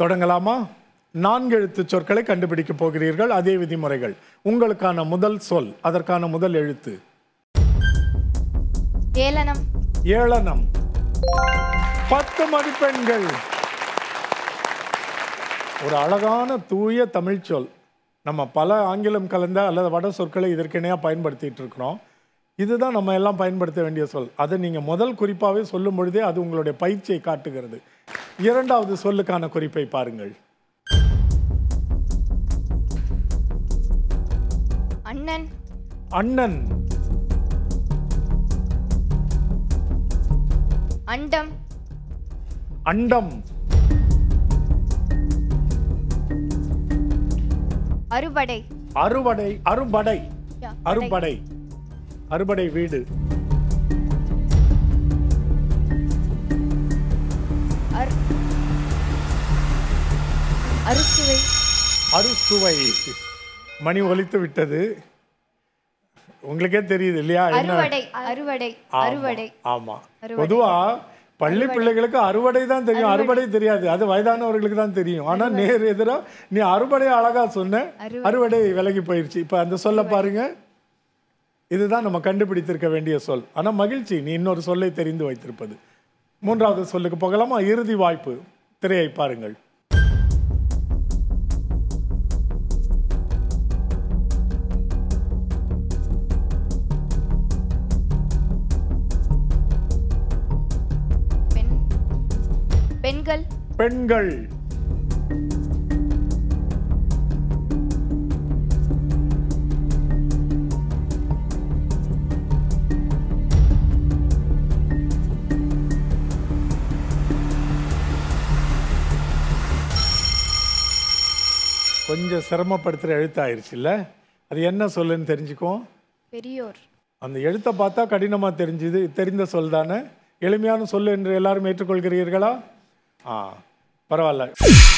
தொடங்கலாமா நான்கு எழுத்து சொற்களை கண்டுபிடிக்க போகிறீர்கள் அதே விதிமுறைகள் உங்களுக்கான முதல் சொல் அதற்கான முதல் எழுத்து ஏளனம் ஏளனம் பத்து மதிப்பெண்கள் ஒரு அழகான தூய தமிழ் சொல் நம்ம பல ஆங்கிலம் கலந்த அல்லது வட சொற்களை இதற்கிணையாக பயன்படுத்திட்டு இருக்கிறோம் இதுதான் நம்ம எல்லாம் பயன்படுத்த வேண்டிய சொல் அதை நீங்கள் முதல் குறிப்பாகவே சொல்லும் பொழுதே அது உங்களுடைய பயிற்சியை காட்டுகிறது இரண்டாவது சொல்லுக்கான குறிப்பை பாருங்கள் அண்ணன் அண்ணன் அண்டம் அண்டம் அறுபடை அறுவடை அறுபடை Yeah, அறுபடை அறுபடை வீடு அர் அறுசுவை அறுசுவை மணி ஒலித்து விட்டது உங்களுக்கே தெரியுது இல்லையா என்ன அறுவடை அறுவடை ஆமா, அறுவடை ஆமா பொதுவா பள்ளி பிள்ளைகளுக்கு அறுவடை தான் தெரியும் அறுவடை தெரியாது அது வயதானவர்களுக்கு தான் தெரியும் ஆனா நேர் எதிரா நீ அறுவடை அழகா சொன்ன அறுவடை. அறுவடை விலகி போயிருச்சு இப்ப அந்த சொல்ல பாருங்க இதுதான் நம்ம கண்டுபிடித்திருக்க வேண்டிய சொல் ஆனா மகிழ்ச்சி நீ இன்னொரு சொல்லை தெரிந்து வைத்திருப்பது மூன்றாவது சொல்லுக்கு போகலாமா இறுதி வாய்ப்பு திரையை பாருங்கள் பெண் பெண்கள் பெண்கள் கொஞ்சம் சிரமப்படுத்துகிற எழுத்தாயிருச்சுல்ல அது என்ன சொல்லுன்னு தெரிஞ்சுக்குவோம் பெரியோர் அந்த எழுத்தை பார்த்தா கடினமாக தெரிஞ்சுது தெரிந்த சொல் தானே எளிமையான சொல் என்று எல்லாரும் ஏற்றுக்கொள்கிறீர்களா ஆ பரவாயில்ல